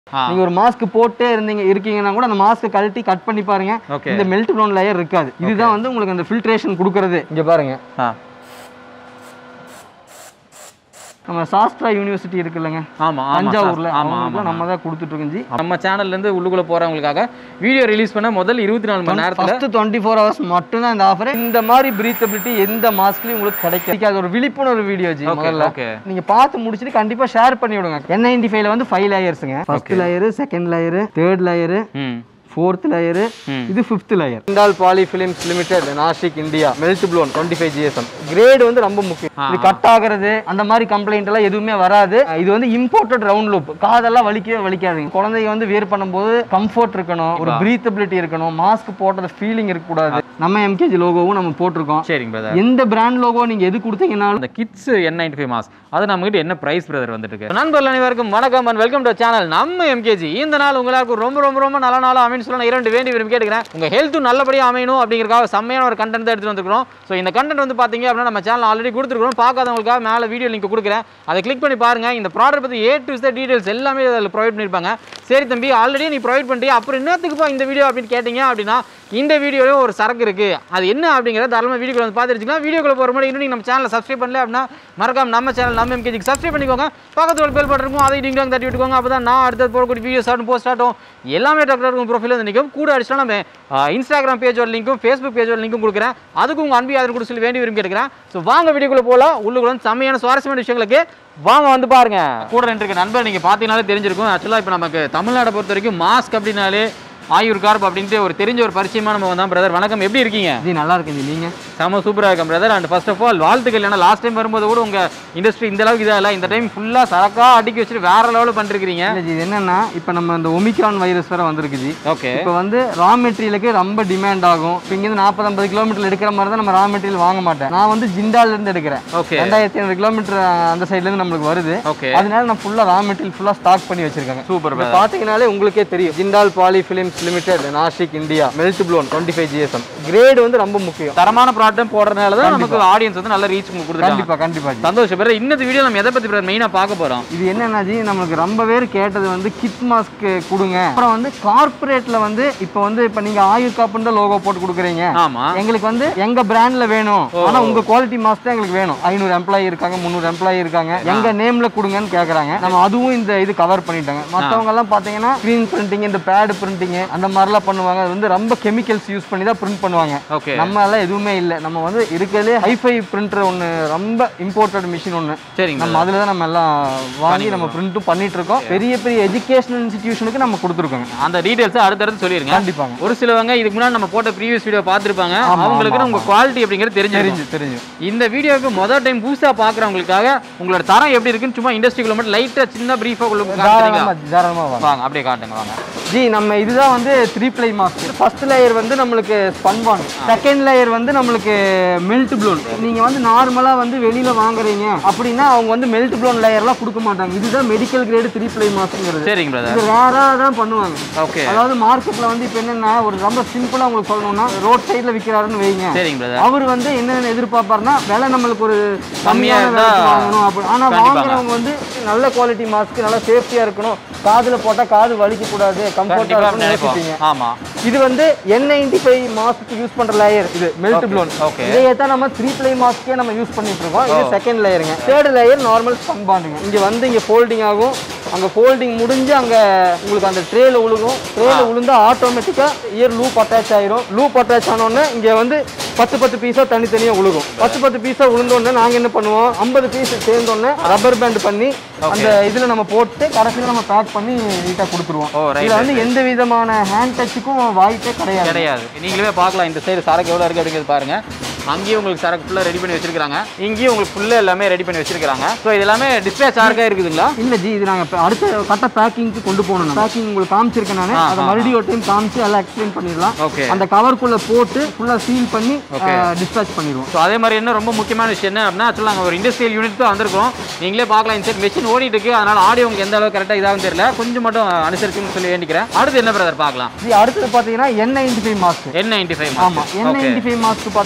ஆ. நீங்க ஒரு மாஸ்க் போட்டே இருந்தீங்க இருக்கீங்கன்னா கூட அந்த மாஸ்க் கழட்டி கட் பண்ணி பாருங்க ஓகே இந்த மெல்ட் ப்ளோன் லேயர் இருக்காது இதுதான் வந்து உங்களுக்கு அந்த ஃபில்ட்ரேஷன் கொடுக்கறது இங்க பாருங்க ஆ நம்ம சாஸ்திரா யூனிவர்சிட்டி இருக்குல்லங்க ஆமா ஆமா தஞ்சாவூர்ல ஆமா ஆமா அவங்களுக்குலாம் நம்ம தான் கொடுத்துட்டு இருக்கோம் ஜி நம்ம சேனல்ல இருந்து உள்ளுக்குள்ள போறவங்களுக்காக வீடியோ ரிலீஸ் பண்ண முதல் இருபத்தி நாலு மணி நேரத்துல ஃபர்ஸ்ட் டுவெண்ட்டி ஃபோர் ஹவர்ஸ் மட்டும்தான் இந்த ஆஃபர் இந்த மாதிரி பிரீத்தபிலிட்டி எந்த மாஸ்க்லயும் உங்களுக்கு கிடைக்காது அது ஒரு விழிப்புணர்வு வீடியோ ஜி ஓகே முதல்ல ஓகே நீங்க பார்த்து முடிச்சுட்டு கண்டிப்பா ஷேர் பண்ணி விடுங்க என் நைன்டி ஃபைவ்ல வந்து ஃபைவ் லேயர்ஸுங்க first layer second layer third layer hmm fourth layer hmm. இது fifth layer Jindal Poly Films Limited Nashik India melt blown twenty five GSM grade வந்து ரொம்ப முக்கியம் இது கட் ஆகுறது அந்த மாதிரி கம்ப்ளைண்ட் எல்லாம் எதுவுமே வராது இது வந்து இம்போர்ட்டட் ரவுண்ட் லூப் காதெல்லாம் வலிக்கவே வலிக்காதுங்க குழந்தைங்க வந்து வேர் பண்ணும்போது கம்ஃபர்ட் இருக்கணும் ஒரு பிரீத்தபிலிட்டி இருக்கணும் மாஸ்க் போட்டது ஃபீலிங் இருக்கக்கூடாது நம்ம எம்கேஜி லோகோவும் நம்ம போட்டிருக்கோம் சரிங்க பிரதர் எந்த பிராண்ட் லோகோ நீங்க எது கொடுத்தீங்கன்னாலும் அந்த kids N ninety five mask அது நம்ம கிட்ட என்ன பிரைஸ் பிரதர் வந்துட்டு இருக்கு நண்பர்கள் அனைவருக்கும் வணக்கம் அண்ட் வெல்கம் டு சேனல் நம்ம எம்கேஜி இந்த நாள் உங்களுக்கு ரொம்ப ரொம்ப ரொம்ப நல்ல நாள் அமைன்னு சொல்ல நான் இரண்டு வேண்டி விரும்பி கேட்டுக்கிறேன் உங்க ஹெல்த்தும் நல்லபடியாக அமையணும் அப்படிங்கிறக்காக செம்மையான ஒரு கண்டென்ட் தான் எடுத்துட்டு வந்துருக்கோம் ஸோ இந்த கண்டென்ட் வந்து பாத்தீங்க அப்படின்னா நம்ம சேனல் ஆல்ரெடி கொடுத்துருக்கோம் பார்க்காதவங்களுக்காக மேலே வீடியோ லிங்க் கொடுக்குறேன் அதை கிளிக் பண்ணி பாருங்க இந்த ப்ராடக்ட் பத்தி ஏ டு டீடைல்ஸ் எல்லாமே அதில் ப்ரொவைட் பண்ணியிருப்பாங்க சரி தம்பி ஆல்ரெடி நீ ப்ரொவைட் பண்ணிட்டு அப்புறம் என்னத்துக்குப்பா இந்த வீடியோ அப்படின்னு கேட்டீங்க அப்படின்னா இந்த வீடியோவில் ஒரு சரக்கு இருக்கு அது என்ன அப்படிங்கிறத தாராளமாக வீடியோக்குள்ள வந்து பார்த்து வச்சுக்கலாம் வீடியோக்குள்ள போகிற முன்னாடி இன்னும் நீங்க நம்ம சேனலை சப்ஸ்கிரைப் பண்ணல அப்படின்னா மறக்காம நம்ம சேனல் நம்ம எம்கேஜிக்கு சப்ஸ்கிரைப் பண்ணிக்கோங்க பக்கத்துல ஒரு பெல் பட்டன் இருக்கும் அதை டிங் தட்டி விட்டுக்கோங்க அப்போ தான் நான் அடுத்தது போடக்கூடிய வீடியோஸ் ஆகட்டும் போஸ்ட் ஆகட்டும் எல்லாமே டாக்டர் இருக்கும் ப்ரொஃபைல் வந்து நிற்கும் கூட அடிச்சுனா நம்ம இன்ஸ்டாகிராம் பேஜோட லிங்க்கும் ஃபேஸ்புக் பேஜோட லிங்க்கும் கொடுக்குறேன் அதுக்கு உங்கள் அன்பி ஆதரவு கூட சொல்லி வேண்டி விரும்பி கேட்குறேன் ஸோ வாங்க வீடியோக்குள்ள போகலாம் உள்ளுக்குள்ள வந்து செம்மையான சுவாரஸ்யமான விஷயங்களுக்கு வாங்க வந்து பாருங்க கூட ரெண்டு இருக்க நண்பர் நீங்கள் பார்த்தீங்கனாலே தெரிஞ்சிருக்கும் ஆக்சுவலாக இப்போ நமக்கு தமிழ்நாடை பொறுத்த வரைக்கும் மாஸ்க் அப்படின்னாலே ஆயுர் கார்ப் அப்படின்ட்டு ஒரு தெரிஞ்ச ஒரு பரிச்சயமா நம்ம வந்தோம் பிரதர் வணக்கம் எப்படி இருக்கீங்க ஜி நல்லா இருக்கு ஜி நீங்க செம சூப்பராக இருக்கும் brother and first of all வாழ்த்துக்கள் ஏன்னா லாஸ்ட் டைம் வரும்போது கூட உங்க இண்டஸ்ட்ரி இந்த அளவுக்கு இதாக இல்லை இந்த டைம் ஃபுல்லாக சரக்கா அடுக்கி வச்சுட்டு வேற லெவலில் பண்ணிருக்கீங்க இல்ல ஜி இது என்னன்னா இப்போ நம்ம இந்த ஒமிக்ரான் வைரஸ் வேற வந்திருக்கு ஜி ஓகே இப்போ வந்து ரா மெட்டீரியலுக்கு ரொம்ப டிமாண்ட் ஆகும் இப்போ இங்கேருந்து நாற்பது ஐம்பது கிலோமீட்டர் எடுக்கிற மாதிரி தான் நம்ம ரா மெட்டீரியல் வாங்க மாட்டேன் நான் வந்து ஜிண்டால்ல இருந்து எடுக்கிறேன் ஓகே ரெண்டாயிரத்தி ஐநூறு கிலோமீட்டர் அந்த சைட்ல இருந்து நம்மளுக்கு வருது ஓகே அதனால நான் ஃபுல்லா ரா மெட்டீரியல் ஃபுல்லா ஸ்டாக் பண்ணி வச்சிருக்கேன் சூப்பர் இப்போ பார்த்தீங்கனாலே உங்களுக்கே தெரியும் Jindal Poly Films Limited Nashik India melt blown twenty five GSM grade வந்து ரொம்ப முக்கியம் தரமான ப்ராடக்ட் போடுறதுனால தான் நமக்கு ஆடியன்ஸ் வந்து நல்ல ரீச் கொடுத்துருக்காங்க கண்டிப்பா கண்டிப்பா ஜி சந்தோஷம் பிரதர் இன்னத்து வீடியோ நம்ம எதை பற்றி பிரதர் மெயினாக பார்க்க போகிறோம் இது என்னன்னா ஜி நம்மளுக்கு ரொம்ப பேர் கேட்டது வந்து கிட் மாஸ்க் கொடுங்க அப்புறம் வந்து கார்ப்பரேட்ல வந்து இப்போ வந்து இப்போ நீங்க ஆயுர் காப்புன்னு தான் லோகோ போட்டு கொடுக்குறீங்க ஆமா எங்களுக்கு வந்து எங்க பிராண்ட்ல வேணும் ஆனா உங்க குவாலிட்டி மாஸ்க் தான் எங்களுக்கு வேணும் ஐநூறு எம்ப்ளாயி இருக்காங்க முந்நூறு எம்ப்ளாயி இருக்காங்க எங்க நேம்ல கொடுங்கன்னு கேக்குறாங்க நம்ம அதுவும் இந்த இது கவர் பண்ணிட்டாங்க மத்தவங்க எல்லாம் பாத்தீங்கன்னா ஸ்கிரீன் பிரிண்டிங் இந்த பேட் பிரிண்டிங் அந்த மாதிரிலாம் பண்ணுவாங்க அது வந்து ரொம்ப கெமிக்கல்ஸ் யூஸ் பண்ணி தான் பிரிண்ட் பண்ணுவாங்க ஓகே நம்ம எல்லாம் எதுவுமே இல்லை நம்ம வந்து இருக்கிறதுலே ஹைஃபை பிரிண்டர் ஒன்று ரொம்ப இம்போர்ட்டட் மிஷின் ஒன்று சரிங்க நம்ம அதில் தான் நம்ம எல்லாம் வாங்கி நம்ம பிரிண்ட்டும் பண்ணிட்டு இருக்கோம் பெரிய பெரிய எஜுகேஷனல் இன்ஸ்டிடியூஷனுக்கு நம்ம கொடுத்துருக்கோங்க அந்த டீடைல்ஸ் அடுத்தடுத்து சொல்லிருங்க கண்டிப்பாங்க ஒரு சிலவங்க இதுக்கு முன்னாடி நம்ம போட்ட ப்ரீவியஸ் வீடியோ பார்த்துருப்பாங்க ஆமா, அவங்களுக்கு ஆமா, உங்க குவாலிட்டி அப்படிங்கிறது தெரிஞ்சிருக்கும் தெரிஞ்சு தெரிஞ்சு இந்த வீடியோக்கு முதல் டைம் புதுசாக பார்க்குறவங்களுக்காக உங்களோட தரம் எப்படி இருக்குன்னு சும்மா இண்டஸ்ட்ரிக்குள்ள மட்டும் லைட்டாக சின்ன ப்ரீஃபாக உங்களுக்கு காட்டுறீங்களா தாராளமா தாராளமா வாங்க வாங்க அப்படியே காட்டுங்க வாங்க ஜி நம்ம இதுதான் வந்து three ply mask first layer வந்து நம்மளுக்கு ஸ்பன் பாண்ட் செகண்ட் லேயர் வந்து நம்மளுக்கு மெல்ட் ப்ளோன் நீங்க வந்து நார்மலா வந்து வெளியில வாங்குறீங்க அப்படின்னா அவங்க வந்து மெல்ட் ப்ளோன் லேயர்லாம் கொடுக்க மாட்டாங்க இதுதான் மெடிக்கல் கிரேடு த்ரீ ப்ளை மாஸ்க்ங்கிறது சரிங்க பிரதர் இது ரேரா தான் பண்ணுவாங்க ஓகே அதாவது மார்க்கெட்ல வந்து இப்போ என்னன்னா ஒரு ரொம்ப சிம்பிளா உங்களுக்கு சொல்லணும்னா ரோட் சைடுல விற்கிறாருன்னு வைங்க சரிங்க பிரதர் அவர் வந்து என்னென்ன எதிர்பார்ப்பாருன்னா விலை நம்மளுக்கு ஒரு கம்மியா கம்மியான இருந்தா விலைக்கு வாங்கணும் அப்படி ஆனா கண்டிப்பாங்க. வாங்குறவங்க வந்து நல்ல குவாலிட்டி மாஸ்க் நல்லா சேஃப்டியா இருக்கணும் காதுல போட்டா காது வலிக்க கூடாது கம்ஃபர்ட்டா கண்டிப்பாக இருக்கணும் நினைப்போம் யோசிப்பீங்க ஆமா இது வந்து என் நைன்டி ஃபைவ் மாஸ்க்கு யூஸ் பண்ற லேயர் இது மெல்ட் ப்ளோன் okay. இதையே தான் நம்ம த்ரீ ப்ளை மாஸ்க்கே நம்ம யூஸ் பண்ணிட்டு இருக்கோம் இது செகண்ட் லேயருங்க தேர்ட் லேயர் நார்மல் ஸ்பன் பாண்டுங்க இங்க வந்து இங்க ஃபோல்டிங் ஆகும் அங்க ஃபோல்டிங் முடிஞ்சு அங்க உங்களுக்கு அந்த ட்ரேல விழுகும் ட்ரேல விழுந்தா ஆட்டோமேட்டிக்கா இயர் லூப் அட்டாச் ஆயிரும் லூப் அட்டாச் ஆனோடனே இங்க வந்து பத்து பத்து பீஸா தனித்தனியா விழுகும் பத்து பத்து பீஸா விழுந்தோடனே நாங்க என்ன பண்ணுவோம் ஐம்பது பீஸ் சேர்ந்தோடனே ரப்பர் பேண்ட் பண்ணி அந்த இதுல நம்ம போட்டு கடைசியில நம்ம பேக் பண்ணி நீட்டா கொடுத்துருவோம் ஓ ரைட் இதுல வந்து எந்த விதமான ஹேண்ட் டச்சுக்கும் வாய்ப்பே கிடையாது கிடையாது நீங்களே பார்க்கலாம் இந்த சைடு சரக்கு எவ்வளோ இருக்குது அப்படிங்கிறது பாருங்க அங்கேயும் உங்களுக்கு சரக்கு ஃபுல்லாக ரெடி பண்ணி வச்சிருக்காங்க இங்கேயும் உங்களுக்கு ஃபுல்லாக எல்லாமே ரெடி பண்ணி வச்சிருக்காங்க ஸோ இது எல்லாமே டிஸ்பிளே சார்க்காக இருக்குதுங்களா இல்ல ஜி இது நாங்க இப்ப அடுத்த கட்ட பேக்கிங்க்கு கொண்டு போகணும் பேக்கிங் உங்களுக்கு காமிச்சிருக்கேன் நானு ஆ, அதை ஆ, மறுபடியும் ஒரு டைம் காமிச்சு எல்லாம் எக்ஸ்பிளைன் பண்ணிடலாம் ஓகே அந்த கவருக்குள்ள போட்டு ஃபுல்லா சீல் பண்ணி Okay. டிஸ்பேச் பண்ணிடுவோம் ஸோ அதே மாதிரி என்ன ரொம்ப முக்கியமான விஷயம் என்ன அப்படின்னா ஆக்சுவலாக நாங்கள் ஒரு இண்டஸ்ட்ரியல் யூனிட் தான் வந்திருக்கோம் நீங்களே பார்க்கலாம் இந்த சைட் மெஷின் ஓடிட்டு இருக்கு அதனால ஆடியோ உங்களுக்கு எந்த அளவுக்கு கரெக்டாக இதாகும் தெரியல கொஞ்சம் மட்டும் அனுசரிச்சுன்னு சொல்லி வேண்டிக்கிறேன் அடுத்து என்ன பிரதர் பார்க்கலாம் ஜி அடுத்தது பாத்தீங்கன்னா N ninety five mask N ninety five ஆமா என் நைன்டி ஃபைவ் மாஸ்க் பாத்தீங்கன்னா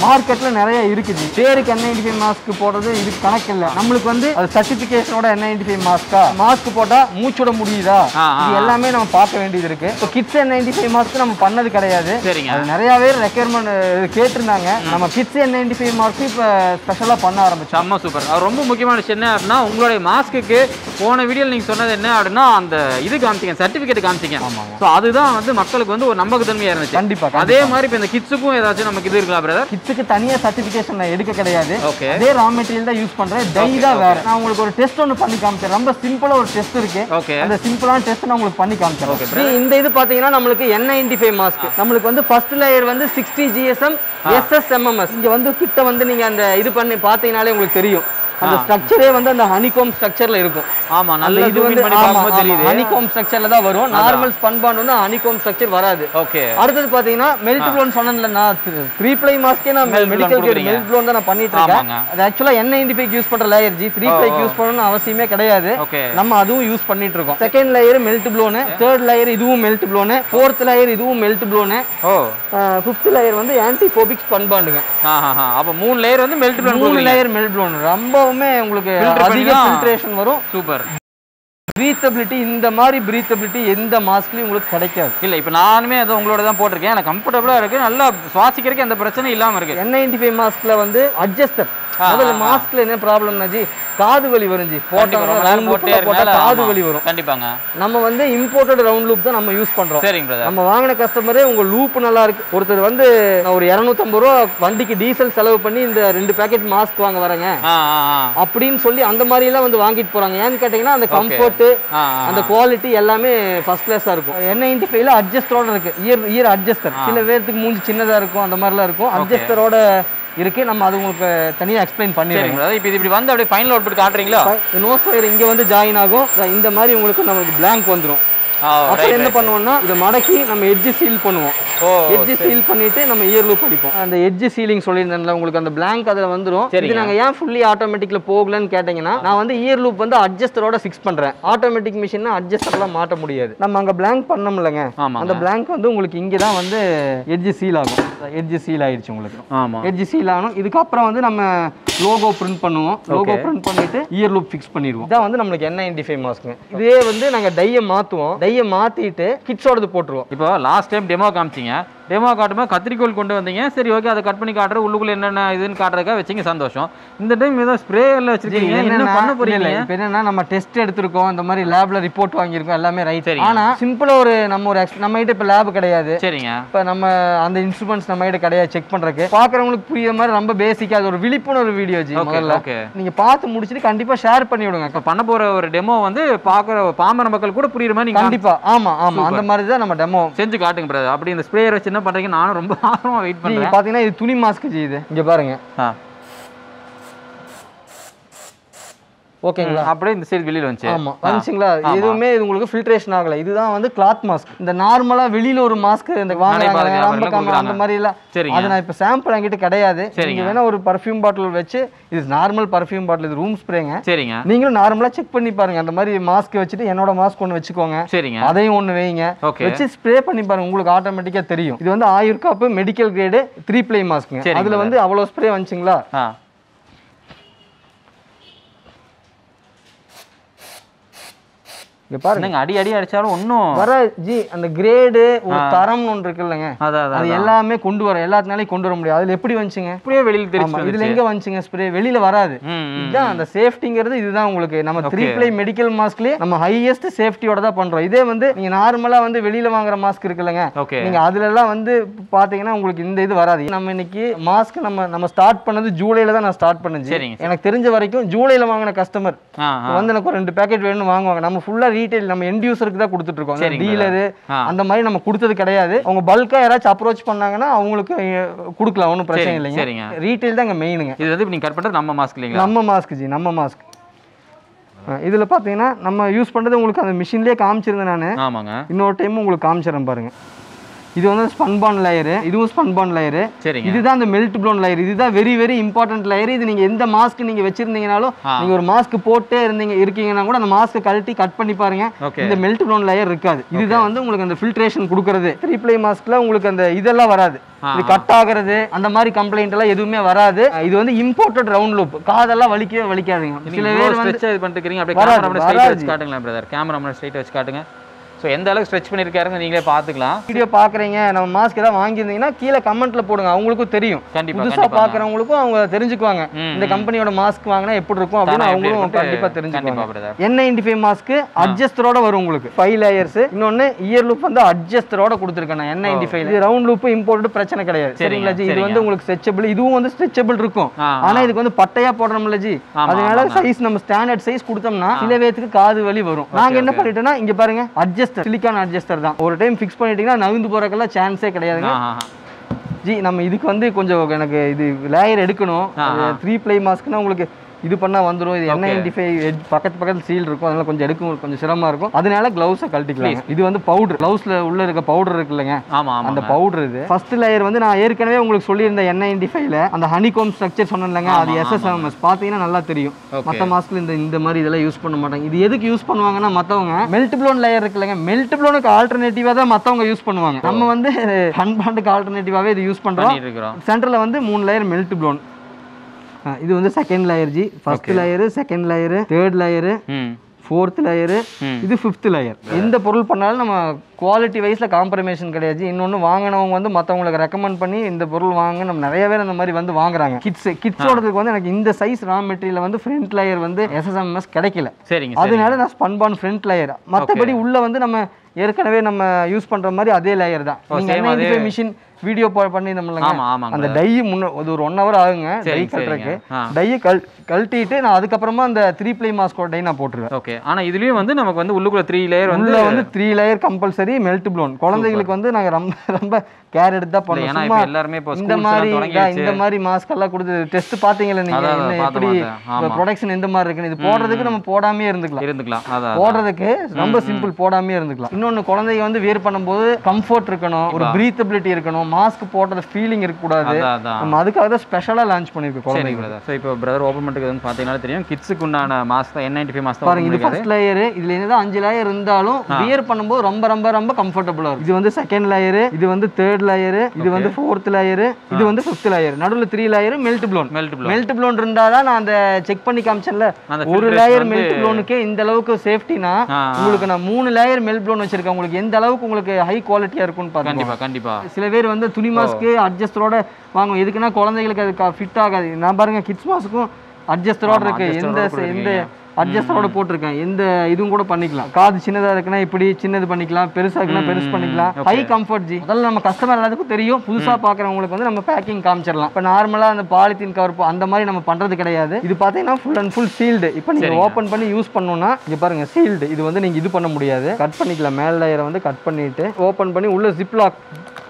மார்க்கெட்ல நிறைய இருக்குது பேருக்கு என் நைன்டி ஃபைவ் மாஸ்க் போடுறது இதுக்கு கணக்கு இல்லை நம்மளுக்கு வந்து அது சர்டிஃபிகேஷனோட என் நைன்டி ஃபைவ் மாஸ்கா மாஸ்க் போட்டா மூச்சுட முடியுதா ஆ, ஆ, இது எல்லாமே நம்ம பார்க்க வேண்டியது இருக்கு இப்போ kids N ninety five mask நம்ம பண்ணது கிடையாது சரிங்க அது நிறைய பேர் ரெக்யர்மெண்ட் கேட்டிருந்தாங்க நம்ம kids N ninety five mask இப்போ ஸ்பெஷலாக பண்ண ஆரம்பிச்சோம் செம்ம சூப்பர் அது ரொம்ப முக்கியமான விஷயம் என்ன அப்படின்னா உங்களுடைய மாஸ்க்குக்கு போன வீடியோவில் நீங்கள் சொன்னது என்ன அப்படின்னா அந்த இது காமிச்சிங்க சர்டிஃபிகேட் காமிச்சிங்க ஆமாங்க. ஸோ அதுதான் வந்து மக்களுக்கு வந்து ஒரு நம்பகத்தன்மையாக இருந்துச்சு கண்டிப்பா அதே மாதிரி இப்போ இந்த கிட்ஸுக்கும் ஏதாச்சும் நமக்கு இது இருக்கலாம் பிரதர் கிட்ஸுக்கு தனியாக சர்டிஃபிகேஷன் நான் எடுக்க கிடையாது ஓகே அதே ரா மெட்டீரியல் தான் யூஸ் பண்றேன் டை தான் வேற நான் உங்களுக்கு ஒரு டெஸ்ட் ஒன்று பண்ணி காமிச்சேன் ரொம்ப சிம்பிளா ஒரு டெஸ்ட் இருக்கு ஓகே அந்த சிம்பிளான டெஸ்ட் நான் உங்களுக்கு பண்ணி Okay, காமிச்சேன் இந்த இது பாத்தீங்கன்னா நம்மளுக்கு என் நைன்டி ஃபைவ் மாஸ்க் நம்மளுக்கு வந்து ஃபர்ஸ்ட் லேயர் வந்து சிக்ஸ்டி ஜிஎஸ்எம் எஸ்எஸ்எம்எம்எஸ் இங்க வந்து கிட்ட வந்து நீங்க அந்த இது பண்ணி பாத்தீங்கனாலே உங்களுக்கு தெரியும் அந்த ஸ்ட்ரக்சரே வந்து அந்த ஹனிகோம் ஸ்ட்ரக்சர்ல இருக்கும் ஆமா அந்த நல்ல இது zoom in வந்து பண்ணி பார்க்கும்போது தெரியுது ஹனிகோம் ஸ்ட்ரக்சர்ல தான் வரும் நார்மல் ஸ்பன் பாண்ட் வந்து ஹனிகோம் ஸ்ட்ரக்சர் வராது ஓகே அடுத்தது பாத்தீங்கன்னா மெல்ட் ப்ளோன் சொன்னேன்ல நான் த்ரீ ப்ளை மாஸ்க்கே நான் Melt blown மெடிக்கல் கிரேட் கொடுக்குறீங்க. மெல்ட் ப்ளோன் தான் நான் பண்ணிட்டு இருக்கேன் ஆமாங்க. அது ஆக்சுவலா என் நைன்டி ஃபைவ் யூஸ் பண்ற லேயர் ஜி த்ரீ ப்ளைக்கு யூஸ் பண்ணணும்னு அவசியமே கிடையாது ஓகே நம்ம அதுவும் யூஸ் பண்ணிட்டு இருக்கோம் second layer melt blown third layer இதுவும் மெல்ட் ப்ளோனு ஃபோர்த் லேயர் இதுவும் melt blown oh fifth layer வந்து ஆன்டி ஃபோபிக் ஸ்பன் பாண்டுங்க ஆஹா அப்போ மூணு லேயர் வந்து மெல்ட் மூணு பண்ணி லேயர் மெல்ட் ப்ளோன் ரொம்பவுமே உங்களுக்கு Filter அதிக பண்ணினா- ஃபில்ட்ரேஷன் வரும் சூப்பர் பிரீத்தபிலிட்டி இந்த மாதிரி பிரீத்தபிலிட்டி எந்த மாஸ்க்லயும் உங்களுக்கு கிடைக்காது இல்ல இப்போ நானுமே அதை உங்களோட தான் போட்டிருக்கேன் எனக்கு கம்ஃபர்டபுளா இருக்கு நல்லா சுவாசிக்கிறதுக்கு எந்த பிரச்சனையும் இல்லாம இருக்கு என் நைன்டி ஃபைவ் மாஸ்க்ல வந்து அட்ஜஸ்டர் ஆ, முதல்ல ஆ, ஆ. மாஸ்க்ல என்ன ப்ராப்ளம்னா ஜி காது வலி வரும் ஜி கண்டிப்பா, ரொம்ப நேரம் போட்டே போட்டா போட்டா இருக்கனால, காது ஆமா. வலி வரும் கண்டிப்பாங்க நம்ம வந்து இம்போர்ட்டட் ரவுண்ட் லூப் தான் நம்ம யூஸ் பண்றோம் சரிங்க பிரதர் நம்ம வாங்கின கஸ்டமரே உங்க லூப் நல்லா இருக்கு ஒருத்தர் வந்து நான் ஒரு இரநூத்தம்பது ரூபா வண்டிக்கு டீசல் செலவு பண்ணி இந்த ரெண்டு பேக்கெட் மாஸ்க் வாங்க வரேங்க ஆ ஆ ஆ அப்படின்னு சொல்லி அந்த மாதிரி எல்லாம் வந்து வாங்கிட்டு போறாங்க ஏன்னு கேட்டீங்கன்னா அந்த கம்ஃபர்ட் ஆ, ஆ, அந்த குவாலிட்டி எல்லாமே ஃபர்ஸ்ட் கிளாஸா இருக்கும் என் நைன்டி ஃபைவ்ல அட்ஜஸ்டரோட இருக்கு இயர் இயர் அட்ஜஸ்டர் சில பேர்த்துக்கு மூஞ்சி சின்னதா இருக்கும் அந்த மாதிரிலாம் இருக்கும் அட்ஜஸ்டரோட இருக்கு நம்ம அது உங்களுக்கு தனியா எக்ஸ்பிளைன் சரிங்க பண்ணிடுறோம் பிரதர் இப்போ இது இப்படி வந்து அப்படியே ஃபைனல் அவுட்புட் காட்டுறீங்களா நோஸ் ஒயர் இங்க வந்து ஜாயின் ஆகும் இந்த மாதிரி உங்களுக்கு நமக்கு blank வந்துரும் ஆ அப்புறம் என்ன பண்ணுவோம்னா இதை மடக்கி நம்ம எட்ஜ் சீல் பண்ணுவோம் ஓ எட்ஜ் சீல் பண்ணிட்டு நம்ம இயர் லூப் அடிப்போம் அந்த எட்ஜ் சீலிங் சொல்லியிருந்தேன்ல உங்களுக்கு அந்த blank அதுல வந்துரும் சரிங்க. இது நாங்க ஏன் ஃபுல்லி ஆட்டோமேட்டிக்ல போகலன்னு கேட்டீங்கன்னா நான் வந்து இயர் லூப் வந்து அட்ஜஸ்டரோட ஃபிக்ஸ் பண்றேன் ஆட்டோமேட்டிக் மிஷின் அட்ஜஸ்டர்லாம் மாட்ட முடியாது நம்ம அங்க blank பண்ணோம்லங்க ஆமாங்க. அந்த blank வந்து உங்களுக்கு இங்க தான் வந்து எட்ஜ் சீல் ஆகும் எட்ஜ் சீல் ஆயிடுச்சு உங்களுக்கு ஆமா எட்ஜ் சீல் ஆகணும் இதுக்கப்புறம் வந்து நம்ம லோகோ பிரிண்ட் பண்ணுவோம் லோகோ Okay. பிரிண்ட் பண்ணிட்டு இயர் லூப் ஃபிக்ஸ் பண்ணிடுவோம் இதான் வந்து நம்மளுக்கு என்ன நைன்டி ஃபைவ் மாஸ்க்குங்க இதே வந்து நாங்க டையை மாத்துவோம் டையை மாத்திட்டு கிட்ஸோடது போட்டுருவோம் இப்போ லாஸ்ட் டைம் டெமோ காமிச்சிங்க டெமோ காட்டும்போது கத்திரிக்கோல் கொண்டு வந்தீங்க சரி ஓகே அதை கட் பண்ணி காட்டுற உள்ளுக்குள்ள என்னென்ன இதுன்னு காட்டுறதுக்காக வச்சீங்க சந்தோஷம் இந்த டைம் ஏதோ ஸ்ப்ரே எல்லாம் வச்சிருக்கீங்க என்ன என்னன்னா- பண்ண இல்ல, போறீங்க இல்ல, இப்ப என்னன்னா நம்ம டெஸ்ட் எடுத்திருக்கோம் இந்த மாதிரி லேப்ல ரிப்போர்ட் வாங்கியிருக்கோம் எல்லாமே ரைட் சரிங்க. ஆனா சிம்பிளா ஒரு நம்ம ஒரு ex- நம்ம கிட்ட இப்ப லேப் கிடையாது சரிங்க இப்ப நம்ம அந்த இன்ஸ்ட்ருமெண்ட்ஸ் நம்ம கிட்ட கிடையாது செக் பண்றதுக்கு பாக்குறவங்களுக்கு புரியுற மாதிரி ரொம்ப பேசிக்கா அது ஒரு விழிப்புணர்வு வீடியோ ஜி ஓகே முதல்ல ஓகே நீங்க பார்த்து முடிச்சுட்டு கண்டிப்பா ஷேர் பண்ணி விடுங்க இப்போ பண்ண போற ஒரு டெமோ வந்து பார்க்குற பாமர மக்கள் கூட புரியுற மாதிரி நீங்க கண்டிப்பா ஆமா ஆமா அந்த மாதிரி தான் நம்ம டெமோ செஞ்சு காட்டுங்க பிரதர் அப்படி இந்த ஸ்ப்ரேயர் வச்சு என்ன பண்றீங்க நானும் ரொம்ப ஆர்வமா வெயிட் நீங்க பண்றேன் பாத்தீங்கன்னா இது துணி மாஸ்க் ஜி இது இங்க பாருங்க ஆ. ஓகேங்களா அப்படியே இந்த சைடு வெளியில வந்துச்சு ஆமா வந்துச்சுங்களா எதுவுமே இது உங்களுக்கு ஃபில்ட்ரேஷன் ஆகல இதுதான் வந்து கிளாத் மாஸ்க் இந்த நார்மலா வெளியில ஒரு மாஸ்க் இந்த வாங்குறாங்க நடைபாதை ரொம்ப வியாபாரில கம்மி அந்த மாதிரி எல்லாம் சரிங்க. அது நான் இப்ப சாம்பிள் என்கிட்ட கிடையாது சரிங்க. நீங்க வேணா ஒரு பர்ஃப்யூம் பாட்டில் வச்சு இது நார்மல் பர்ஃப்யூம் பாட்டில் இது ரூம் ஸ்ப்ரேங்க சரிங்க நீங்களும் நார்மலா செக் பண்ணி பாருங்க அந்த மாதிரி மாஸ்க் வச்சுட்டு என்னோட மாஸ்க் ஒன்று வச்சுக்கோங்க சரிங்க அதையும் ஒன்று வைங்க ஓகே வச்சு ஸ்ப்ரே பண்ணி பாருங்க உங்களுக்கு ஆட்டோமேட்டிக்கா தெரியும் இது வந்து Ayurkaap medical grade three ply மாஸ்க்குங்க சரிங்க அதுல வந்து அவ்வளவு ஸ்ப்ரே வந்துச்சுங்களா ஆ இங்க பாருங்க என்னங்க அடி அடி அடிச்சாலும் ஒன்றும் வர ஜி அந்த கிரேடு ஒரு தரம்னு ஒன்று இருக்கு இல்லைங்க அதான் அது அதான் எல்லாமே கொண்டு வர எல்லாத்தினாலையும் கொண்டு வர முடியாது அதுல எப்படி வந்துச்சுங்க அப்படியே வெளியில ஆமா தெரிச்சு இதுல எங்க வந்துச்சுங்க ஸ்ப்ரே வெளியில வராது ம் ம். இதுதான் அந்த சேஃப்டிங்கிறது இதுதான் உங்களுக்கு நம்ம த்ரீ ப்ளை மெடிக்கல் மாஸ்க்லயே நம்ம ஹையஸ்ட் சேஃப்டியோட தான் பண்றோம் இதே வந்து நீங்க நார்மலா வந்து வெளியில வாங்குற மாஸ்க் இருக்குல்லங்க ஓகே நீங்க அதுல எல்லாம் வந்து பாத்தீங்கன்னா உங்களுக்கு இந்த இது வராது நம்ம இன்னைக்கு மாஸ்க் நம்ம நம்ம ஸ்டார்ட் பண்ணது ஜூலைல தான் நான் ஸ்டார்ட் பண்ணேன் ஜி. சரிங்க எனக்கு தெரிஞ்ச வரைக்கும் ஜூலைல வாங்கின கஸ்டமர் ஆ ஆ வந்து எனக்கு ஒரு ரெண்டு பேக்கெட் வேணும்னு வாங்குவாங்க நம்ம ஃபுல்லா ரீட்டைல் நம்ம எண்ட் யூசருக்கு தான் கொடுத்துட்டு இருக்கோம் சரிங்க டீலரு ஆ அந்த மாதிரி நம்ம கொடுத்தது கிடையாது அவங்க பல்கா யாராச்சும் அப்ரோச் பண்ணாங்கன்னா அவங்களுக்கு அஹ், கொடுக்கலாம் ஒன்றும் பிரச்சனை சரிங்க, இல்லைங்க சரிங்க. ரீட்டைல் தான் இங்க மெயினுங்க இது வந்து இப்ப நீங்க கட் பண்றது நம்ம மாஸ்க் இல்லைங்களா நம்ம மாஸ்க் ஜி நம்ம மாஸ்க் இதுல பாத்தீங்கன்னா நம்ம யூஸ் பண்றது உங்களுக்கு அந்த மிஷின்லயே காமிச்சிருந்தேன் நான் ஆமாங்க இன்னொரு டைம் உங்களுக்கு காமிச்சிடறேன் பாருங்க இது வந்து ஸ்பன்பான் லேயரு இதுவும் ஸ்பன்பான் லேயரு சரிங்க இதுதான் அந்த மெல்ட் ப்ளோன் லேயர் இதுதான் வெரி வெரி இம்பார்ட்டன்ட் லேயர் இது நீங்க எந்த மாஸ்க் நீங்க வச்சிருந்தீங்கனாலும் ஆ. நீங்க ஒரு மாஸ்க் போட்டே இருந்தீங்க இருக்கீங்கன்னா கூட அந்த மாஸ்க் கழட்டி கட் பண்ணி பாருங்க ஓகே இந்த மெல்ட் ப்ளோன் லேயர் இருக்காது இதுதான் வந்து உங்களுக்கு அந்த ஃபில்ட்ரேஷன் கொடுக்கறது த்ரீ ப்ளை மாஸ்க்ல உங்களுக்கு அந்த இதெல்லாம் வராது ஆ, இது கட் ஆகுறது அந்த மாதிரி கம்ப்ளைண்ட் எல்லாம் எதுவுமே வராது இது வந்து இம்போர்ட்டட் ரவுண்ட் லூப் காதெல்லாம் வலிக்கவே வலிக்காதுங்க சில பேர் வந்து ஸ்ட்ரெச் இது பண்ணிட்டு இருக்கீங்க அப்படியே வராது, கேமரா ஸ்ட்ரைட் வராது. வச்சு காட்டுங்களேன் பிரதர் கேமரா ஸ்ட்ரைட் வச்சு காட்டுங்க ஸோ எந்த அளவுக்கு ஸ்ட்ரெச் பண்ணியிருக்காருங்க நீங்களே பார்த்துக்கலாம் வீடியோ பாக்குறீங்க நம்ம மாஸ்க் ஏதாவது வாங்கியிருந்தீங்கன்னா கீழே கமெண்ட்ல போடுங்க அவங்களுக்கும் தெரியும் கண்டிப்பா புதுசா கண்டிப்பா பாக்குறவங்களுக்கும் அவங்க தெரிஞ்சுக்குவாங்க ம், இந்த கம்பெனியோட மாஸ்க் வாங்கினா எப்படி இருக்கும் அப்படின்னு தானா எப்படி அவங்களும் இருக்குன்ட்டு கண்டிப்பா கண்டிப்பா தெரிஞ்சுக்குவாங்க brother N ninety five mask அட்ஜஸ்டரோட வரும் உங்களுக்கு ஃபைவ் லேயர்ஸ் இன்னொன்னு இயர் லூப் வந்து அட்ஜஸ்டரோட கொடுத்துருக்கேன் நான் என் நைன்டி ஃபைவ் இது ரவுண்ட் லூப் இம்போர்ட் பிரச்சனை கிடையாது சரிங்க, சரிங்களா ஜி இது சரிங்க. வந்து உங்களுக்கு ஸ்ட்ரெச்சபிள் இதுவும் வந்து ஸ்ட்ரெச்சபிள் இருக்கும் ஆ, ஆனா இதுக்கு வந்து பட்டையா போடுறோம்ல ஜி ஆமா, அதனால ஆமாங்க. சைஸ் நம்ம ஸ்டாண்டர்ட் சைஸ் கொடுத்தோம்னா சில பேத்துக்கு காது வலி வரும் நாங்க என்ன பண்ணிட்டோம்னா இங்க பாருங்க அட்ஜஸ்டர் சிலிக்கான் அட்ஜஸ்டர் தான் ஒரு டைம் ஃபிக்ஸ் பண்ணிட்டீங்கன்னா நகர்ந்து போறதுக்கெல்லாம் சான்ஸே கிடையாதுங்க ஆ, ஆ, ஆ. ஜி நம்ம இதுக்கு வந்து கொஞ்சம் எனக்கு இது லேயர் எடுக்கணும் ஆ, ஆ. த்ரீ ப்ளை மாஸ்க்னா உங்களுக்கு இது பண்ணா வந்துரும் இது என்ன Okay. நைன்டி ஃபைவ் பக்கத்து பக்கத்துல சீல் இருக்கும் அதனால கொஞ்சம் எடுக்கும் கொஞ்சம் சிரமமா இருக்கும் அதனால கிளவுஸை கழட்டிக்கலாம் இது வந்து பவுடர் கிளவுஸ்ல உள்ள இருக்க பவுடர் இருக்கு இல்லைங்க ஆமா ஆமா அந்த பவுடர் இது ஃபர்ஸ்ட் லேயர் வந்து நான் ஏற்கனவே உங்களுக்கு சொல்லியிருந்தேன் என் நைன்டி ஃபைவ்ல அந்த ஹனிகோம் ஸ்ட்ரக்சர் சொன்னேன்லங்க அது ஆமா, எஸ்எஸ்எம்எஸ் பார்த்தீங்கன்னா நல்லா தெரியும் Okay. மற்ற மாஸ்க்ல இந்த இந்த மாதிரி இதெல்லாம் யூஸ் பண்ண மாட்டாங்க இது எதுக்கு யூஸ் பண்ணுவாங்கன்னா மற்றவங்க மெல்ட் ப்ளோன் லேயர் இருக்குல்லங்க மெல்ட் ப்ளோனுக்கு ஆல்டர்னேட்டிவா தான் மற்றவங்க யூஸ் பண்ணுவாங்க நம்ம வந்து ஹன்பாண்டுக்கு ஆல்டர்னேட்டிவாவே இது யூஸ் பண்றோம் பண்ணிட்டு இருக்கிறோம் சென்டரில் வந்து மூணு லேயர் மெல்ட் ப்ளோன் இது வந்து second layer ji first layer second layer third layer hmm fourth layer hmm. இது ஃபிஃப்த் லேயர் எந்த பொருள் பண்ணாலும் நம்ம குவாலிட்டி வைஸில் காம்ப்ரமைசேஷன் கிடையாது இன்னொன்று வாங்கினவங்க வந்து மற்றவங்களுக்கு ரெக்கமெண்ட் பண்ணி இந்த பொருள் வாங்க நம்ம நிறைய பேர் அந்த மாதிரி வந்து வாங்குறாங்க கிட்ஸ் கிட்ஸோடதுக்கு வந்து எனக்கு இந்த சைஸ் ரா மெட்டீரியல் வந்து ஃப்ரண்ட் லேயர் வந்து எஸ்எஸ்எம்எஸ் கிடைக்கல சரிங்க சரி அதனால நான் ஸ்பன்பான் ஃப்ரண்ட் லேயர் மற்றபடி உள்ள வந்து நம்ம ஏற்கனவே நம்ம யூஸ் பண்ற மாதிரி அதே லேயர் தான் நீங்க same என்ன ஃபைவ் மிஷின் வீடியோ பண்ணியிருந்தோம்லங்க ஆமா ஆமாங்க அந்த டை முன்ன அது ஒரு ஒன் ஹவர் ஆகுங்க டை சரிங்க, கட்டுறதுக்கு சரிங்க. ஆ. டையை கல் கழட்டிட்டு நான் அதுக்கப்புறமா அந்த த்ரீ ப்ளை மாஸ்கோட டை நான் போட்டுருவேன் ஓகே ஆனா இதுலயும் வந்து நமக்கு வந்து உள்ளுக்குள்ள த்ரீ லேயர் வந்து உள்ள வந்து three layer compulsory melt blown குழந்தைகளுக்கு வந்து நாங்க ரொம்ப ரொம்ப கேர் எடுத்து தான் இல்ல, பண்ணோம் ஏன்னா சும்மா இப்ப எல்லாருமே இப்போ இந்த schools மாதிரி எல்லாம் தொடங்கிடுச்சு. இந்த மாதிரி மாஸ்க் எல்லாம் கொடுத்து டெஸ்ட் பாத்தீங்கல்ல நீங்க அதான், என்ன அதான், எப்படி பார்த்தேன், ஆமா. ப்ரொடக்ஷன் எந்த மாதிரி இருக்குன்னு இது போடுறதுக்கு நம்ம போடாமே இருந்துக்கலாம் இருந்துக்கலாம் அதான் போடுறதுக்கு ரொம்ப சிம்பிள் போடாமே இருந்துக்கலாம் இன்னொன்னு குழந்தைங்க வந்து வியர் பண்ணும்போது கம்ஃபர்ட் இருக்கணும் ஒரு பிரீத்தபிலிட்டி இருக்கணும் மாஸ்க் போடுறது ஃபீலிங் இருக்கக்கூடாது அதான் அதான் நம்ம அதுக்காக தான் ஸ்பெஷலா லான்ச் பண்ணிருக்கோம் சரி குழந்தைங்க பிரதர் ஸோ இப்போ பிரதர் ஓப்பன் பண்ணிட்டு வந்து பார்த்தீங்கன்னா தெரியும் கிட்ஸுக்கு உண்டான மாஸ்க் தான் என் நைன்டி ஃபைவ் மாஸ்க் பாருங்க இது தான் ஃபர்ஸ்ட் லேயர் இதுல என்னதான் அஞ்சு லேயர் இருந்தாலும் வியர் பண்ணும்போது ரொம்ப ரொம்ப ரொம்ப கம்ஃபர்டபுளா இருக்கும் இது வந்து செகண்ட் லேயர் இது வந்து தேர்ட் லேயர் இது வந்து ஃபோர்த் லேயர் இது வந்து ஃபிஃப்த் லேயர் நடுவுல three layer melt blown melt blow melt blown இருந்தாதான் நான் அந்த செக் பண்ணி காமிச்சேன்ல அந்த ஒரு filtration லேயர் வந்து- மெல்ட் ப்ளோனுக்கே இந்த அளவுக்கு சேஃப்டினா ஆ, ஆ. உங்களுக்கு நான் மூணு லேயர் மெல்ட் ப்ளோன் வச்சிருக்கேன் உங்களுக்கு எந்த அளவுக்கு உங்களுக்கு ஹை குவாலிட்டியா இருக்கும்னு பாருங்க கண்டிப்பா கண்டிப்பா சில பேர் வந்து துணி மாஸ்க்கு அட்ஜஸ்டரோட வாங்குவோம் எதுக்குன்னா குழந்தைகளுக்கு அது ஃபிட் ஆகாது நான் பாருங்க கிட்ஸ் மாஸ்க்கும் அட்ஜஸ்டரோட ஆமா, இருக்கு எந்த adjuster-ஓட எந்த கொடுத்துருக்கீங்க. அட்ஜஸ்டரோட போட்டிருக்கேன் எந்த இதுவும் கூட பண்ணிக்கலாம் காது சின்னதா இருக்குன்னா இப்படி சின்னது பண்ணிக்கலாம் பெருசா இருக்குன்னா பெருசு பண்ணிக்கலாம் ஹை கம்ஃபர்ட் ஜி முதல்ல நம்ம கஸ்டமர் எல்லாத்துக்கும் தெரியும் புதுசா பாக்குறவங்களுக்கு வந்து நம்ம பேக்கிங் காமிச்சிடலாம் இப்போ நார்மலா அந்த பாலித்தீன் கவர் அந்த மாதிரி நம்ம பண்றது கிடையாது இது பாத்தீங்கன்னா ஃபுல் அண்ட் ஃபுல் சீல்டு இப்போ நீங்க சரிங்க. ஓப்பன் பண்ணி யூஸ் பண்ணணும்னா இங்க பாருங்க சீல்டு இது வந்து நீங்க இது பண்ண முடியாது கட் பண்ணிக்கலாம் மேல் லேயரை வந்து கட் பண்ணிட்டு ஓப்பன் பண்ணி உள்ள ஜிப்லாக்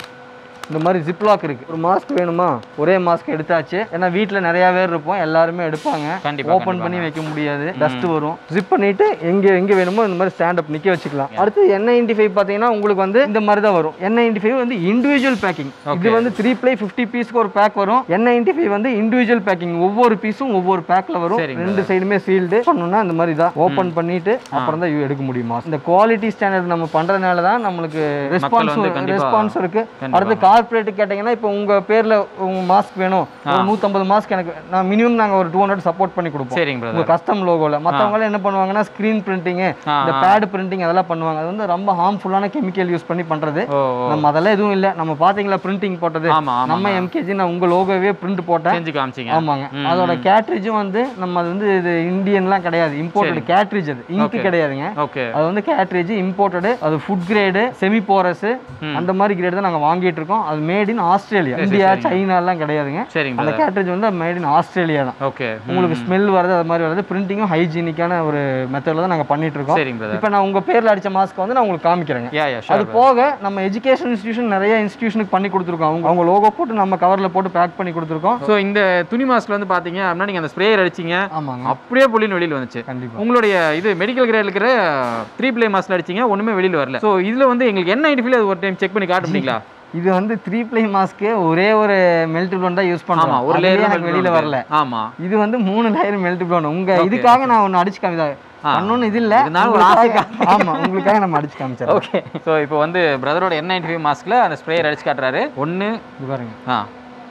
இந்த மாதிரி ஜிப்லாக் இருக்கு ஒரு மாஸ்க் வேணுமா ஒரே மாஸ்க் எடுத்தாச்சு ஏன்னா வீட்டில் நிறைய பேர் இருப்போம் எல்லாருமே எடுப்பாங்க கண்டிப்பா, ஓப்பன் பண்ணி வைக்க முடியாது டஸ்ட் வரும் ஜிப் பண்ணிட்டு எங்க எங்க வேணுமோ இந்த மாதிரி ஸ்டாண்ட் அப் நிக்க வச்சுக்கலாம் அடுத்து என் நைன்டி ஃபைவ் பார்த்தீங்கன்னா உங்களுக்கு வந்து இந்த மாதிரி தான் வரும் என் நைன்டி ஃபைவ் வந்து இண்டிவிஜுவல் பேக்கிங் இது வந்து த்ரீ ப்ளை ஃபிஃப்டி பீஸ்க்கு ஒரு பேக் வரும் என் நைன்டி ஃபைவ் வந்து இண்டிவிஜுவல் பேக்கிங் ஒவ்வொரு பீஸும் ஒவ்வொரு பேக்ல வரும் சரிங்க. ரெண்டு சைடுமே சீல்டு பண்ணணும்னா இந்த மாதிரி தான் ஓப்பன் பண்ணிட்டு அப்புறம் தான் எடுக்க முடியுமா இந்த குவாலிட்டி ஸ்டாண்டர்ட் நம்ம பண்றதுனால தான் நம்மளுக்கு ரெஸ்பான்ஸ் வந்து கண்டிப்பா- ரெஸ்பான்ஸ் இருக்கு கண்டிப்பா. அடுத்து கார்பரேட் கேட்டீங்கன்னா இப்போ உங்க பேர்ல உங்க மாஸ்க் வேணும் ஒரு நூத்தம்பது மாஸ்க் எனக்கு நான் மினிமம் நாங்க ஒரு டூ ஹண்ட்ரட் சப்போர்ட் பண்ணி கொடுப்போம் சரிங்க உங்க பிரதர் கஸ்டம் லோகோல மத்தவங்க எல்லாம் என்ன பண்ணுவாங்கன்னா ஸ்கிரீன் பிரிண்டிங் ஆ, இந்த பேட் பிரிண்டிங் அதெல்லாம் பண்ணுவாங்க அது வந்து ரொம்ப ஹார்ம்ஃபுல்லான கெமிக்கல் யூஸ் பண்ணி பண்றது ஓ ஓ. நம்ம அதெல்லாம் எதுவும் இல்ல நம்ம பாத்தீங்களா பிரிண்டிங் போட்டது ஆமா ஆமா நம்ம எம்கேஜி நான் உங்க லோகோவே பிரிண்ட் போட்டேன் செஞ்சு காமிச்சிங்க ஆமாங்க அதோட கேட்ரிஜும் வந்து நம்ம அது வந்து இது இந்தியன்லாம் கிடையாது இம்போர்ட்டட் கேட்ரிஜ் அது இங்க் கிடையாதுங்க ஓகே அது வந்து கேட்ரேஜ் இம்போர்ட்டடு அது ஃபுட் கிரேடு செமி போரஸ் அந்த மாதிரி கிரேடு தான் நாங்கள் வாங்கிட்டு இருக்கோம் அது made in Australia India China எல்லாம் கிடையாதுங்க சரிங்க அந்த பிரதர் கேட்ரேஜ் வந்து மேட் இன் ஆஸ்திரேலியா தான் ஓகே உங்களுக்கு ஸ்மெல் வருது அது மாதிரி வருது பிரிண்டிங்கும் ஹைஜீனிக்கான ஒரு மெத்தடில் தான் நாங்கள் பண்ணிட்டு இருக்கோம் சரிங்க பிரதர் இப்போ நான் உங்க பேர்ல அடிச்ச மாஸ்க் வந்து நான் உங்களுக்கு காமிக்கிறேங்க யா யா அது ஷூர் போக நம்ம எஜுகேஷன் இன்ஸ்டியூஷன் நிறைய இன்ஸ்டியூஷனுக்கு பண்ணி கொடுத்துருக்கோம் அவங்க அவங்க லோகோ போட்டு நம்ம கவர்ல போட்டு பேக் பண்ணி கொடுத்துருக்கோம் ஸோ இந்த துணி மாஸ்க்ல வந்து பாத்தீங்க அப்படின்னா நீங்க அந்த ஸ்ப்ரேயர் அடிச்சீங்க ஆமாங்க அப்படியே புள்ளின்னு வெளியில் வந்துச்சு கண்டிப்பா உங்களுடைய இது மெடிக்கல் கிரேட் இருக்கிற த்ரீ பிளே மாஸ்க்ல அடிச்சீங்க ஒண்ணுமே வெளியில் வரல ஸோ இதுல வந்து எங்களுக்கு என்ன ஐடி அது ஒரு டைம் செக் பண்ணி காட்ட முடியுங்களா இது வந்து த்ரீ ப்ளை மாஸ்க்கு ஒரே ஒரு மெல்ட் ப்ளோன் தான் யூஸ் ஆமா பண்ணுவோம் ஒரு அதுலயே லேயர் எனக்கு வெளியில வரல ஆமா இது வந்து மூணு லேயர் மெல்ட் ப்ளோன் உங்க இதுக்காக நான் ஒன்னு அடிச்சு காமிதா ஆ. பண்ணணும்னு இது இல்ல இருந்தாலும் ஒரு உங்களுக்காக- ஆமா உங்களுக்காக நம்ம அடிச்சு காமிச்சோம் ஓகே ஸோ இப்போ வந்து பிரதரோட என் நைன்டி ஃபைவ் மாஸ்க்ல அந்த ஸ்ப்ரேயர் அடிச்சு காட்டுறாரு ஒன்று இது பாருங்க ஆ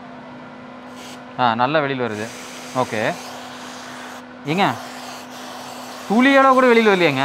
ஆ நல்லா வெளியில் வருது ஓகே ஏங்க துளியோட கூட வெளியில் வரலையேங்க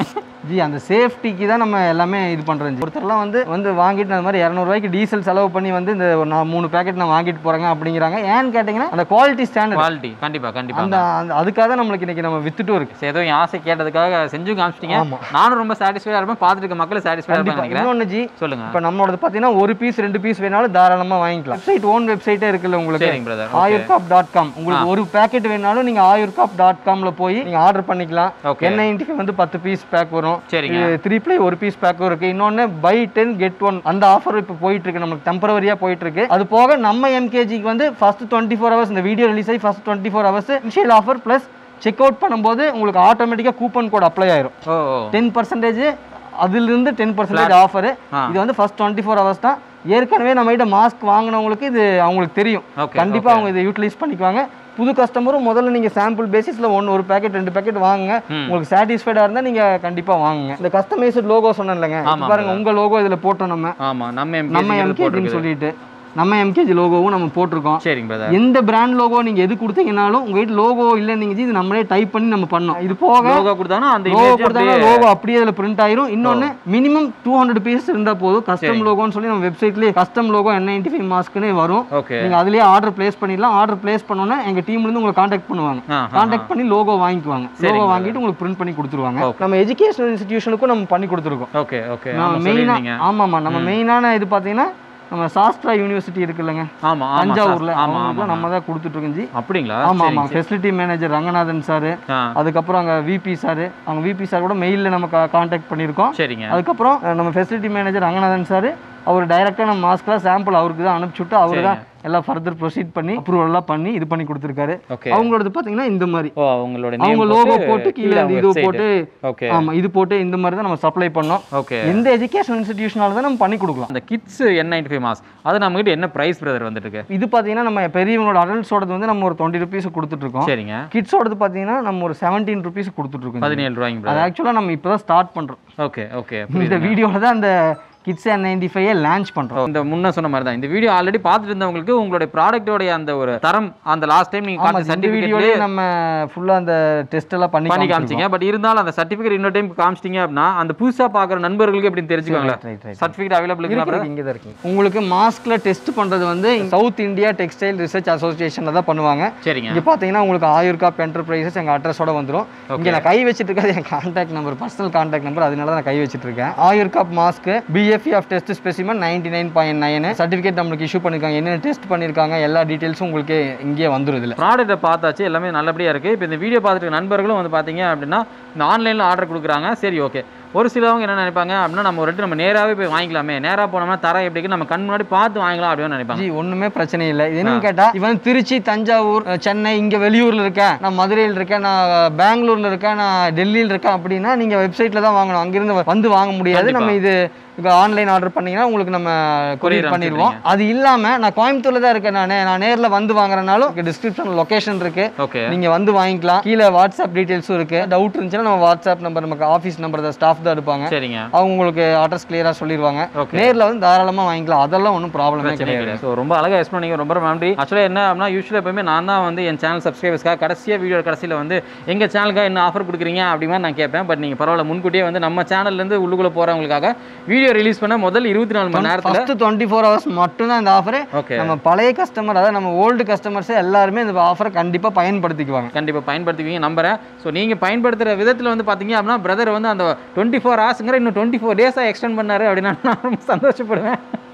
ஜி அந்த சேஃப்டிக்கு தான் நம்ம எல்லாமே இது பண்றோம் ஜி. ஒருத்தர்லாம் வந்து வந்து வாங்கிட்டு அந்த மாதிரி இரநூறுவாய்க்கு டீசல் செலவு பண்ணி வந்து இந்த ஒரு நான் மூணு பேக்கெட் நான் வாங்கிட்டு போறேங்க அப்படிங்கிறாங்க ஏன்னு கேட்டிங்கன்னா அந்த குவாலிட்டி ஸ்டாண்டர்ட் குவாலிட்டி கண்டிப்பா கண்டிப்பா அந்த அந்த அதுக்காக தான் நம்மளுக்கு இன்னைக்கு நம்ம வித்துட்டும் இருக்கு சரி, ஏதோ என் ஆசை கேட்டதுக்காக செஞ்சு காமிச்சிட்டீங்க ஆமா. நானும் ரொம்ப சாட்டிஸ்ஃபைடாக இருப்பேன் பார்த்துட்டு இருக்க மக்களும் சாட்டிஸ்ஃபைடாக இருப்பாங்க கண்டிப்பா நினைக்கிறேன் இன்னொன்னு ஜி சொல்லுங்க இப்போ நம்மளோட பார்த்தீங்கன்னா ஒரு பீஸ் ரெண்டு பீஸ் வேணாலும் தாராளமா வாங்கிக்கலாம் வெப்சைட் ஓன் வெப்சைட்டே இருக்குல்ல உங்களுக்கு சரிங்க பிரதர் ஆயுர்காப் டாட் காம் உங்களுக்கு ஒரு பேக்கெட் வேணாலும் நீங்க ஆயுர்காப் டாட் காம்ல போய் நீங்க ஆர்டர் பண்ணிக்கலாம் ஓகே என் நைன்டிக்கு வந்து பத்து பீஸ் பேக் வரும் சரிங்க த்ரீ ப்ளை ஒரு பீஸ் பேக்கும் இருக்கு இன்னொன்னு பை டென் கெட் ஒன் அந்த ஆஃபர் இப்போ போயிட்டு இருக்கு நமக்கு டெம்பரவரியா போயிட்டு இருக்கு அது போக நம்ம எம்கேஜிக்கு வந்து ஃபர்ஸ்ட் டுவெண்ட்டி ஃபோர் ஹவர்ஸ் இந்த வீடியோ ரிலீஸ் ஆகி first twenty four hours initial offer plus check out பண்ணும்போது உங்களுக்கு ஆட்டோமேட்டிக்காக கூப்பன் கோட் அப்ளை ஆயிரும் ஓ ஓ டென் பர்சன்டேஜ் அதிலிருந்து டென் பர்சன்டேஜ் ஆஃபர் ஆ. இது வந்து ஃபர்ஸ்ட் டுவெண்ட்டி ஃபோர் ஹவர்ஸ் தான் ஏற்கனவே நம்ம கிட்ட மாஸ்க் வாங்கினவங்களுக்கு இது அவங்களுக்கு தெரியும் ஓகே கண்டிப்பா அவங்க இதை யூட்டிலைஸ் பண்ணிக்குவாங்க புது கஸ்டமரும் முதல்ல நீங்க சாம்பிள் பேசிஸ்ல ஒன்று ஒரு பேக்கெட் ரெண்டு பேக்கெட் வாங்குங்க ம். உங்களுக்கு சாட்டிஸ்ஃபைடா இருந்தா நீங்க கண்டிப்பா வாங்குங்க இந்த கஸ்டமைஸ்ட் லோகோ சொன்னேன்லங்க இப்ப ஆமா, பாருங்க உங்க லோகோ இதுல போட்டோம் நம்ம ஆமா நம்ம நம்ம எம்கேஜி எம்கேஜின்னு போட்டுருக்கு சொல்லிட்டு நம்ம எம்கேஜி லோகோவும் நம்ம போட்டிருக்கோம் சரிங்க பிரதர் எந்த பிராண்ட் லோகோ நீங்க எது கொடுத்தீங்கனாலும் உங்க வீட்டு லோகோ இல்லை நீங்க இது நம்மளே டைப் பண்ணி நம்ம பண்ணோம் இது போக லோகோ கொடுத்தாங்கன்னா அந்த லோகோ இமேஜ் கொடுத்தாங்க லோகோ அப்படியே அதில் பிரிண்ட் ஆயிரும் இன்னொன்னு மினிமம் டூ ஹண்ட்ரட் பீஸ் இருந்தா போதும் கஸ்டம் சரிங்க. லோகோன்னு சொல்லி நம்ம வெப்சைட்லேயே custom logo N ninety five மாஸ்க்குன்னு வரும் ஓகே நீங்க அதுலயே ஆர்டர் பிளேஸ் பண்ணிடலாம் ஆர்டர் பிளேஸ் பண்ணோன்னே எங்க டீம்ல இருந்து உங்களை காண்டாக்ட் பண்ணுவாங்க ஆ காண்டாக்ட் பண்ணி லோகோ வாங்கிக்குவாங்க சரிங்க லோகோ brother. வாங்கிட்டு உங்களுக்கு பிரிண்ட் பண்ணி கொடுத்துருவாங்க Okay. நம்ம எஜுகேஷனல் இன்ஸ்டிடியூஷனுக்கும் நம்ம பண்ணி கொடுத்துருக்கோம் ஓகே ஓகே நம்ம ஆமா மெயினா சொல்லிருந்தீங்க ஆமாமா நம்ம மெயினான இது பாத்தீங்கன்னா நம்ம சாஸ்திரா யூனிவர்சிட்டி இருக்குல்லங்க ஆமா ஆமா தஞ்சாவூர்ல ஆமா அவங்களுக்கு ஆமா நம்ம தான் கொடுத்துட்டு இருக்கோம் ஜி அப்படிங்களா ஆமா சரிங்க, ஆமா ஃபெசிலிட்டி மேனேஜர் ரங்கநாதன் சார் ஆ அதுக்கப்புறம் அங்க விபி சார் அவங்க விபி சார் கூட மெயில்ல நம்ம காண்டாக்ட் பண்ணியிருக்கோம் சரிங்க அதுக்கப்புறம் அஹ், நம்ம ஃபெசிலிட்டி மேனேஜர் ரங்கநாதன் சார் அவர் டைரக்டா நம்ம மாஸ்க்லாம் சாம்பிள் அவருக்கு தான் அனுப்பிச்சுட்டு அவரு தான் எல்லாம் ஃபர்தர் ப்ரொசீட் பண்ணி அப்ரூவல் எல்லாம் பண்ணி இது பண்ணி கொடுத்துருக்காரு ஓகே அவங்களோட பாத்தீங்கன்னா இந்த மாதிரி ஓ அவங்களோட அவங்க லோகோ போட்டு கீழே அந்த இது போட்டு ஓகே ஆமா இது போட்டு இந்த மாதிரி தான் நம்ம சப்ளை பண்ணோம் ஓகே எந்த எஜுகேஷன் இன்ஸ்டிடியூஷனால தான் நம்ம பண்ணி கொடுக்கலாம் அந்த kids N ninety five mask அது நம்ம கிட்ட என்ன பிரைஸ் பிரதர் வந்துட்டு இருக்கு இது பாத்தீங்கன்னா நம்ம பெரியவங்களோட அடல்ட்ஸோடது வந்து நம்ம ஒரு டுவெண்ட்டி ருபீஸ் கொடுத்துட்டு இருக்கோம் சரிங்க கிட்ஸோடது பாத்தீங்கன்னா நம்ம ஒரு செவன்டீன் ருபீஸ் கொடுத்துட்டு இருக்கோம் பதினேழு ரூபாய்ங்க அது பிரதர் ஆக்சுவலா நம்ம இப்பதான் ஸ்டார்ட் பண்றோம் ஓகே ஓகே இந்த வீடியோல தான் அந்த kids and ninety five launch பண்றோம் இந்த முன்ன சொன்ன மாதிரி தான் இந்த வீடியோ ஆல்ரெடி பார்த்துட்டு இருந்தவங்களுக்கு உங்களுடைய ப்ராடக்ட்டோட அந்த ஒரு தரம் அந்த லாஸ்ட் டைம் நீங்க ஆமா காமிச்ச இந்த சர்டிஃபிகேட் வீடியோலயே நம்ம ஃபுல்லா அந்த டெஸ்ட் எல்லாம் பண்ணி பண்ணி காமிச்சிருக்கோம். காமிச்சிங்க பட் இருந்தாலும் அந்த சர்டிஃபிகேட் இன்னொரு டைம் காமிச்சிங்க அப்படின்னா அந்த புதுசா பார்க்குற நண்பர்களுக்கு எப்படி தெரிஞ்சுக்காங்களா Right, right, right. Certificate available இருக்கு, இருக்கா இருக்கு, இங்க தான் இருக்கு உங்களுக்கு மாஸ்க்ல டெஸ்ட் பண்றது வந்து சவுத் இந்தியா டெக்ஸ்டைல் ரிசர்ச் அசோசியேஷன்ல தான் பண்ணுவாங்க சரிங்க இங்க பாத்தீங்கன்னா உங்களுக்கு ஆயுர்காப் என்டர்பிரைசஸ் எங்க அட்ரஸோட வந்துரும் இங்க நான் கை வச்சிட்டு இருக்கிறது என் contact number personal contact number அதனால தான் நான் கை வச்சிட்டு இருக்கேன் Ayurkaap mask BFE of test specimen ninety nine point nine certificate நம்மளுக்கு இஷ்யூ பண்ணிருக்காங்க என்னென்ன டெஸ்ட் பண்ணிருக்காங்க எல்லா டீடைல்ஸும் உங்களுக்கு இங்கே வந்துரும் இதுல ப்ராடக்ட்டை பார்த்தாச்சு எல்லாமே நல்லபடியாக இருக்குது இப்போ இந்த வீடியோ பார்த்துட்டு இருக்க நண்பர்களும் வந்து பார்த்தீங்க அப்படின்னா இந்த ஆன்லைனில் ஆர்டர் கொடுக்குறாங்க சரி ஓகே ஒரு சிலவங்க என்ன நினைப்பாங்க அப்படின்னா நம்ம ஒரு ரெட்டு நம்ம நேராகவே போய் வாங்கிக்கலாமே நேராக போனோம்னா தரம் எப்படி இருக்கு நம்ம கண் முன்னாடி பார்த்து வாங்கலாம் அப்படின்னு நினைப்பாங்க ஜி ஒண்ணுமே பிரச்சனை இல்லை இது என்னன்னு கேட்டா இவன் திருச்சி தஞ்சாவூர் அஹ், சென்னை இங்க வெளியூர்ல இருக்கேன் நான் மதுரையில் இருக்கேன் நான் பெங்களூர்ல இருக்கேன் நான் டெல்லியில் இருக்கேன் அப்படின்னா நீங்க வெப்சைட்ல தான் வாங்கணும் அங்கிருந்து வ- வந்து வாங்க முடியாது நம்ம இது இப்போ ஆன்லைன் ஆர்டர் பண்ணீங்கன்னா உங்களுக்கு நம்ம கொரியர் பண்ணிடுவோம் அது இல்லாம நான் கோயம்புத்தூர்ல தான் இருக்கேன் நான் நான் நேர்ல வந்து வாங்குறனாலும் டிஸ்கிரிப்ஷன் லொகேஷன் இருக்கு ஓகே நீங்க வந்து வாங்கிக்கலாம் கீழே வாட்ஸ்அப் டீடைல்ஸும் இருக்கு டவுட் இருந்துச்சுன்னா நம்ம வாட்ஸ்அப் நம்பர் நமக்கு ஆஃபீஸ் நம்பர் தான் ஸ்டாஃப் தான் இருப்பாங்க சரிங்க அவங்க உங்களுக்கு அட்ரஸ் கிளியரா சொல்லிடுவாங்க ஓகே நேர்ல வந்து தாராளமா வாங்கிக்கலாம் அதெல்லாம் ஒன்றும் ப்ராப்ளமே பிரச்சனை கிடையாது கிடையாது ஸோ ரொம்ப அழகாக எக்ஸ்பிளைன் பண்ணீங்க ரொம்ப ரொம்ப நன்றி ஆக்சுவலாக என்ன அப்படின்னா யூஸ்வலாக எப்பவுமே நான் தான் வந்து என் சேனல் சப்ஸ்கிரைபர்ஸ்க்காக கடைசியாக வீடியோ கடைசியில் வந்து எங்கள் சேனலுக்காக என்ன ஆஃபர் கொடுக்குறீங்க அப்படி மாதிரி நான் கேட்பேன் பட் நீங்கள் பரவாயில்ல முன்கூட்டியே வந்து நம்ம சேனல்லேருந்து உள்ளுக்குள்ளே போகிறவங்களுக்காக வீடியோ ரிலீஸ் பண்ண முதல் இருபத்தி நாலு மணி நேரத்தில் ஃபர்ஸ்ட் டுவெண்ட்டி ஃபோர் ஹவர்ஸ் மட்டும்தான் இந்த ஆஃபர் ஓகே நம்ம பழைய கஸ்டமர் அதாவது நம்ம ஓல்டு கஸ்டமர்ஸ் எல்லாருமே இந்த ஆஃபரை கண்டிப்பா பயன்படுத்திக்குவாங்க கண்டிப்பாக பயன்படுத்துவீங்க நம்புறேன் ஸோ நீங்கள் பயன்படுத்துகிற விதத்தில் வந்து பார்த்தீங்க அப்படின்னா பிரதர் வந்து அந்த டுவெண்ட்டி ஃபோர் ஹவர்ஸுங்கிற இன்னும் டுவெண்ட்டி ஃபோர் டேஸாக எக்ஸ்டெண்ட் பண்ணாரு அப்படின்னா நான் ரொம்ப சந்தோஷப்படுவேன்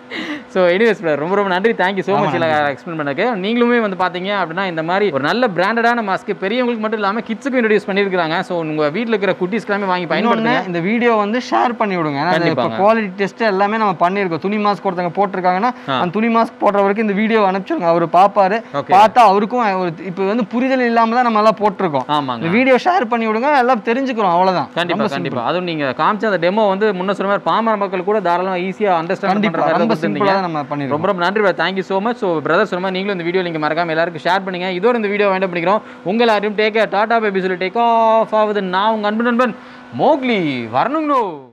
ஸோ எனிவேஸ் ரொம்ப ரொம்ப நன்றி தேங்க்யூ ஸோ மச் இல்லை எக்ஸ்பிளைன் பண்ணக்கு நீங்களுமே வந்து பார்த்தீங்க அப்படின்னா இந்த மாதிரி ஒரு நல்ல பிராண்டடான மாஸ்க் பெரியவங்களுக்கு மட்டும் இல்லாமல் கிட்ஸுக்கும் இன்ட்ரடியூஸ் பண்ணியிருக்காங்க ஸோ உங்கள் வீட்டில் இருக்கிற குட்டீஸ்க்கு எல்லாமே வாங்கி இன்னொன்று பயன்படுத்துங்க இந்த வீடியோ வந்து ஷேர் பண்ணி விடுங்க ஏன்னா இப்போ கண்டிப்பாங்க. குவாலிட்டி டெஸ்ட் எல்லாமே நம்ம பண்ணியிருக்கோம் துணி மாஸ்க் ஒருத்தவங்க போட்டிருக்காங்கன்னா அந்த துணி மாஸ்க் போடுறவருக்கு இந்த வீடியோ அனுப்பிச்சிருங்க அவர் பார்ப்பாரு Okay. பார்த்தா அவருக்கும் ஒரு இப்போ வந்து புரிதல் இல்லாம தான் நம்ம எல்லாம் போட்டிருக்கோம் ஆமாங்க இந்த வீடியோ ஷேர் பண்ணி விடுங்க எல்லாம் தெரிஞ்சுக்கிறோம் அவ்வளவுதான் கண்டிப்பா ரொம்ப கண்டிப்பா அதுவும் நீங்க காமிச்ச அந்த டெமோ வந்து முன்ன சொன்ன மாதிரி பாமர மக்கள் கூட தாராளமா ஈஸியா அண்டர்ஸ்டாண்ட் கண்டிப்பா பண்ற மாதிரி ரொம்ப தான் சிம்பிளா கொடுத்திருந்தீங்க. தான் நம்ம பண்ணிருக்கோம் ரொம்ப ரொம்ப நன்றி thank you so much so brother சொன்ன மாதிரி நீங்களும் இந்த வீடியோ நீங்க மறக்காம எல்லாருக்கும் ஷேர் பண்ணுங்க இதோட இந்த வீடியோ வேண்டாம் பண்ணிக்கிறோம் உங்க எல்லாரையும் டேக் டாடா பேபி சொல்லி டேக் ஆஃப் ஆகுது நான் உங்க அன்பு நண்பன் மோக்லி வரணுங்கண்ணோ